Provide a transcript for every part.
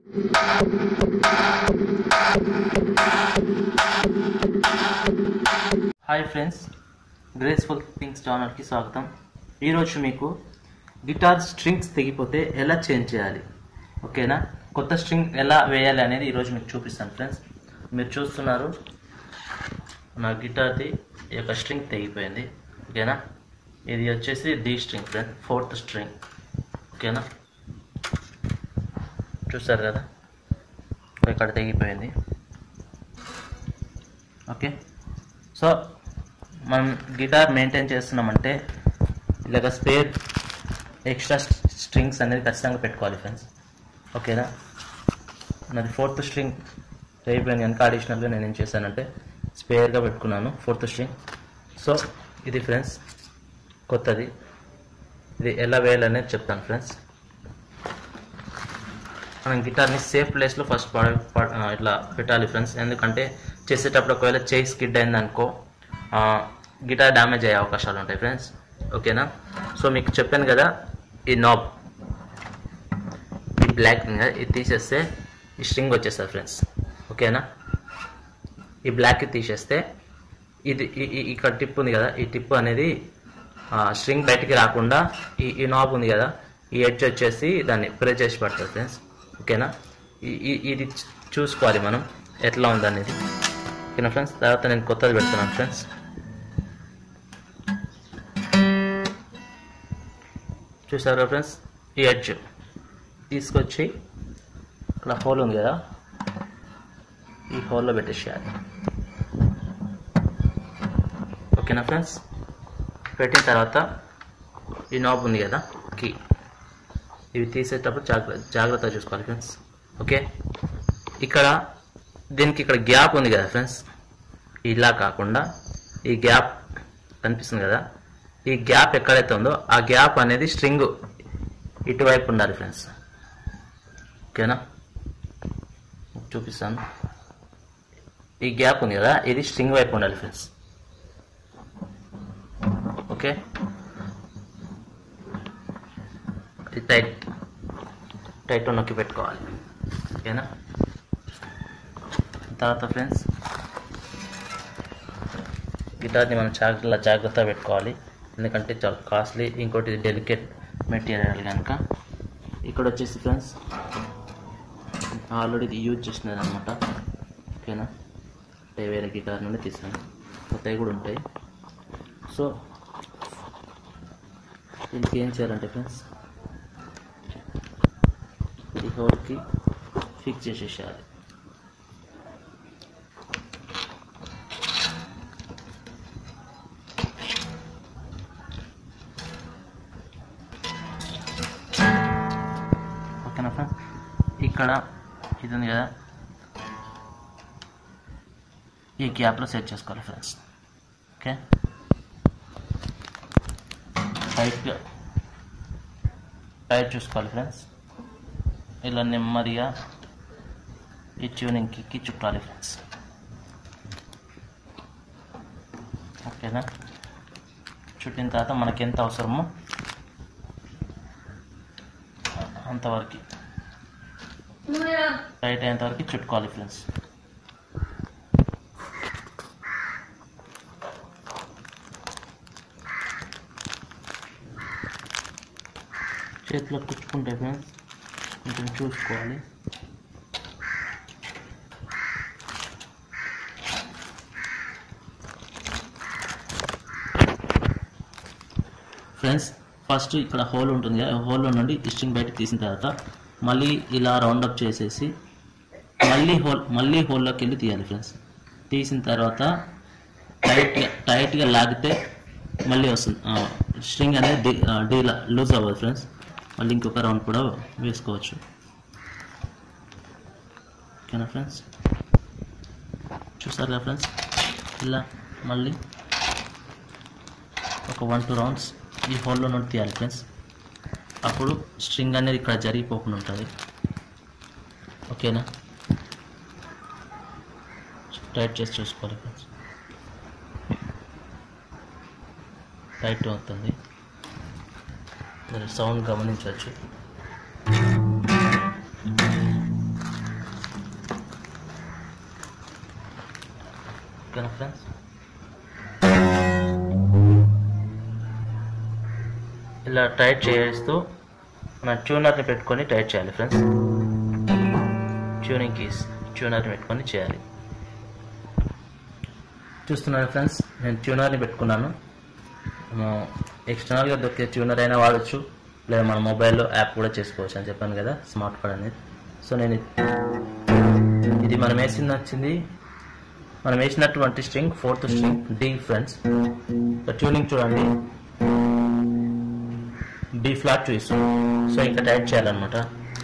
hi friends graceful things ఛానల్కి స్వాగతం ఈరోజు మీకు గిటార్ స్ట్రింగ్స్ తెగిపోతే ఎలా చేంజ్ చేయాలి ఓకేనా కొత్త స్ట్రింగ్ ఎలా వేయాలి అనేది ఈరోజు మీకు చూపిస్తాను ఫ్రెండ్స్ మీరు చూస్తున్నారు నా గిటార్ది ఈ యొక్క స్ట్రింగ్ తెగిపోయింది ఓకేనా ఇది వచ్చేసి D string friend fourth string ఓకేనా చూస్తారు కదా ఇక్కడ తెగిపోయింది ఓకే సో మనం గిటార్ మెయింటైన్ చేస్తున్నామంటే ఇలాగ స్పేర్ ఎక్స్ట్రా స్ట్రింగ్స్ అనేది ఖచ్చితంగా పెట్టుకోవాలి ఫ్రెండ్స్ ఓకేనా నాది ఫోర్త్ స్ట్రింగ్ అయిపోయింది కనుక అడిషనల్గా నేను ఏం చేశానంటే స్పేర్గా పెట్టుకున్నాను ఫోర్త్ స్ట్రింగ్ సో ఇది ఫ్రెండ్స్ కొత్తది ఇది ఎలా వేయాలనేది చెప్తాను ఫ్రెండ్స్ మనం గిటార్ని సేఫ్ ప్లేస్లో ఫస్ట్ పడ పడ- ఆ, ఇట్లా పెట్టాలి ఫ్రెండ్స్ ఎందుకంటే చేసేటప్పుడు ఒకవేళ చేయి స్కిడ్ అయింది అనుకో గిటార్ డ్యామేజ్ అయ్యే అవకాశాలు ఉంటాయి ఫ్రెండ్స్ ఓకేనా సో మీకు చెప్పాను కదా ఈ నాబ్ ఈ బ్లాక్ ఉంది ఇది తీసేస్తే ఈ స్ట్రింగ్ వచ్చేస్తుంది ఫ్రెండ్స్ ఓకేనా ఈ బ్లాక్ తీసేస్తే ఇది ఈ- ఈ- ఇక్కడ టిప్ ఉంది కదా ఈ టిప్ అనేది స్ట్రింగ్ బయటికి రాకుండా ఈ ఈ నాబ్ ఉంది కదా ఈ ఎడ్జ్ వచ్చేసి దాన్ని ప్రెస్ చేసి పడుతుంది ఫ్రెండ్స్ ఓకేనా ఈ- ఈ- ఇది చూ- చూసుకోవాలి మనం ఎట్లా ఉంది అనేది ఓకేనా ఫ్రెండ్స్ తర్వాత నేను కొత్తది పెడుతున్నాను ఫ్రెండ్స్ చూసారు కదా ఫ్రెండ్స్ ఈ ఎడ్జ్ తీసుకొచ్చి ఇక్కడ హోల్ ఉంది కదా ఈ హోల్లో పెట్టేసేయాలి ఓకేనా ఫ్రెండ్స్ పెట్టిన తర్వాత ఈ నాబ్ ఉంది కదా కీ ఇవి తీసేటప్పుడు జాగ్రత్త జాగ్రత్తగా చూసుకోవాలి ఫ్రెండ్స్ ఓకే ఇక్కడ దీనికి ఇక్కడ గ్యాప్ ఉంది కదా ఫ్రెండ్స్ ఇలా కాకుండా ఈ గ్యాప్ కనిపిస్తుంది కదా ఈ గ్యాప్ ఎక్కడైతే ఉందో ఆ గ్యాప్ అనేది స్ట్రింగ్ ఇటువైపు ఉండాలి ఫ్రెండ్స్ ఓకేనా చూపిస్తాను ఈ గ్యాప్ ఉంది కదా ఇది స్ట్రింగ్ వైపు ఉండాలి ఫ్రెండ్స్ ఓకే ఇది టైట్ టైట్ నొక్కి పెట్టుకోవాలి ఓకేనా తర్వాత ఫ్రెండ్స్ గిటార్ని మనం జాగ్రత్త జాగ్రత్తగా పెట్టుకోవాలి ఎందుకంటే చాలా కాస్ట్లీ ఇంకోటి డెలికేట్ మెటీరియల్ కనుక ఇక్కడ వచ్చేసి ఫ్రెండ్స్ ఆల్రెడీ ఇది యూజ్ చేసినది అనమాట ఓకేనా అంటే వేరే గిటార్ నుండి తీసాను కొత్తవి కూడా ఉంటాయి సో దీనికి ఏం చేయాలంటే ఫ్రెండ్స్ ఈ హోల్కి ఫిక్స్ చేసేసేయాలి ఓకేనా ఫ్రెండ్స్ ఇక్కడ ఇది ఉంది కదా ఈ గ్యాప్లో సెట్ చేసుకోవాలి ఫ్రెండ్స్ ఓకే టైట్గా టైట్ చూసుకోవాలి ఫ్రెండ్స్ ఇలా నెమ్మదిగా ఈ ట్యూనింగ్కి చుట్టాలి ఫ్రెండ్స్ ఓకేనా చుట్టిన తర్వాత మనకి ఎంత అవసరమో అంతవరకు టైట్ అయ్యేంత వరకు చుట్టుకోవాలి ఫ్రెండ్స్ చేతిలో కుచ్చుకుంటే ఫ్రెండ్స్ కొంచెం చూసుకోవాలి ఫ్రెండ్స్ ఫస్ట్ ఇక్కడ హోల్ ఉంటుంది కదా హోల్లో నుండి స్ట్రింగ్ బయటకు తీసిన తర్వాత మళ్ళీ ఇలా రౌండ్ అప్ చేసేసి మళ్ళీ హోల్ మళ్ళీ హోల్లోకి వెళ్ళి తీయాలి ఫ్రెండ్స్ తీసిన తర్వాత టైట్గా టైట్గా లాగితే మళ్ళీ వస్తుంది స్ట్రింగ్ అనేది డీ డీలా లూజ్ అవ్వదు ఫ్రెండ్స్ మళ్ళీ ఇంకొక రౌండ్ కూడా వేసుకోవచ్చు ఓకేనా ఫ్రెండ్స్ చూసారు కదా ఫ్రెండ్స్ ఇలా మళ్ళీ ఒక వన్ టూ రౌండ్స్ ఈ హోల్లో నుండి తీయాలి ఫ్రెండ్స్ అప్పుడు స్ట్రింగ్ అనేది ఇక్కడ జరిగిపోకుండా ఉంటుంది ఓకేనా టైట్ చేసి చూసుకోవాలి ఫ్రెండ్స్ టైట్ అవుతుంది మీరు సౌండ్ గమనించవచ్చు ఓకేనా ఫ్రెండ్స్ ఇలా టైట్ చేస్తూ మన ట్యూనర్ని పెట్టుకొని టైట్ చేయాలి ఫ్రెండ్స్ ట్యూనింగ్ కీస్ ట్యూనర్ని పెట్టుకొని చేయాలి చూస్తున్నారు ఫ్రెండ్స్ నేను ట్యూనర్ని పెట్టుకున్నాను మనం ఎక్స్టర్నల్గా దొరికే ట్యూనర్ అయినా వాడచ్చు లేదా మన మొబైల్లో యాప్ కూడా చేసుకోవచ్చు అని చెప్పాను కదా స్మార్ట్ ఫోన్ అనేది సో నేను ఇది- ఇది మనం వేసింది వచ్చింది మనం వేసినటువంటి string fourth string D friends tuning చూడండి డి ఫ్లాట్ చూపిస్తుంది సో ఇంకా టైట్ చేయాలన్నమాట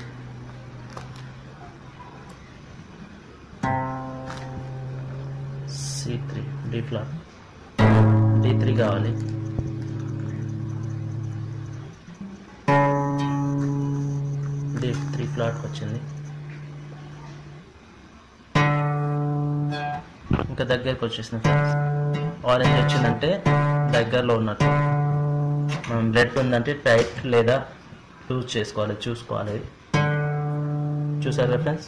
C three D flat D three కావాలి డి త్రీ ఫ్లాట్కి వచ్చింది ఇంకా దగ్గరకు వచ్చేసింది ఫ్రెండ్స్ ఆరెంజ్ వచ్చిందంటే దగ్గరలో ఉన్నట్టు మనం రెడ్ ఉందంటే టైట్ లేదా లూజ్ చేసుకోవాలి చూసుకోవాలి చూసారా ఫ్రెండ్స్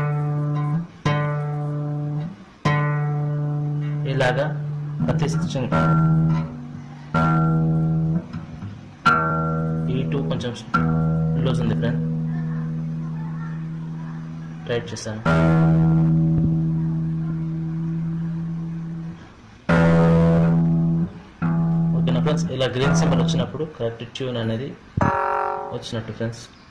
ఇలాగా ప్రతి స్టిచ్చింగ్ ఈ టూ కొంచెం లూజ్ ఉంది ఫ్రెండ్ టైట్ చేశాను ఓకేనా ఫ్రెండ్స్ ఇలా గ్రీన్ సింబల్ వచ్చినప్పుడు కరెక్ట్ ట్యూన్ అనేది వచ్చినట్టు ఫ్రెండ్స్